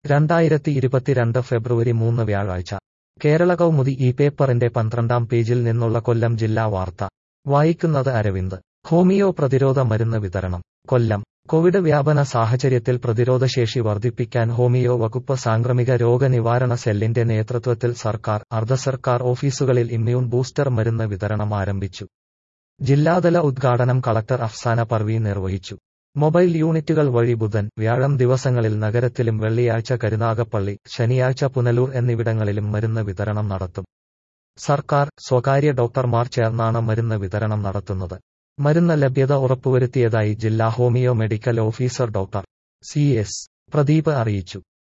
രണ്ടായിരത്തി ഇരുപത്തിരണ്ട് ഫെബ്രുവരി മൂന്ന് വ്യാഴാഴ്ച കേരള കൗമുദി ഈ പേപ്പറിന്റെ പന്ത്രണ്ടാം പേജിൽ നിന്നുള്ള കൊല്ലം ജില്ലാ വാർത്ത വായിക്കുന്നത് അരവിന്ദ് ഹോമിയോ പ്രതിരോധ മരുന്ന് വിതരണം കൊല്ലം കോവിഡ് വ്യാപന സാഹചര്യത്തിൽ പ്രതിരോധശേഷി വർദ്ധിപ്പിക്കാൻ ഹോമിയോ വകുപ്പ് സാംക്രമിക രോഗനിവാരണ സെല്ലിന്റെ നേതൃത്വത്തിൽ സർക്കാർ അർദ്ധസർക്കാർ ഓഫീസുകളിൽ ഇമ്മ്യൂൺ ബൂസ്റ്റർ മരുന്ന് വിതരണം ആരംഭിച്ചു ജില്ലാതല ഉദ്ഘാടനം കളക്ടർ അഫ്സാന പർവീൻ നിർവഹിച്ചു മൊബൈൽ യൂണിറ്റുകൾ വഴി ബുധൻ വ്യാഴം ദിവസങ്ങളിൽ നഗരത്തിലും വെള്ളിയാഴ്ച കരുനാഗപ്പള്ളി ശനിയാഴ്ച പുനലൂർ എന്നിവിടങ്ങളിലും മരുന്ന് വിതരണം നടത്തും സർക്കാർ സ്വകാര്യ ഡോക്ടർമാർ ചേർന്നാണ് മരുന്ന് വിതരണം നടത്തുന്നത് മരുന്ന് ലഭ്യത ഉറപ്പുവരുത്തിയതായി ജില്ലാ homeo medical officer doctor C S Pradeep അറിയിച്ചു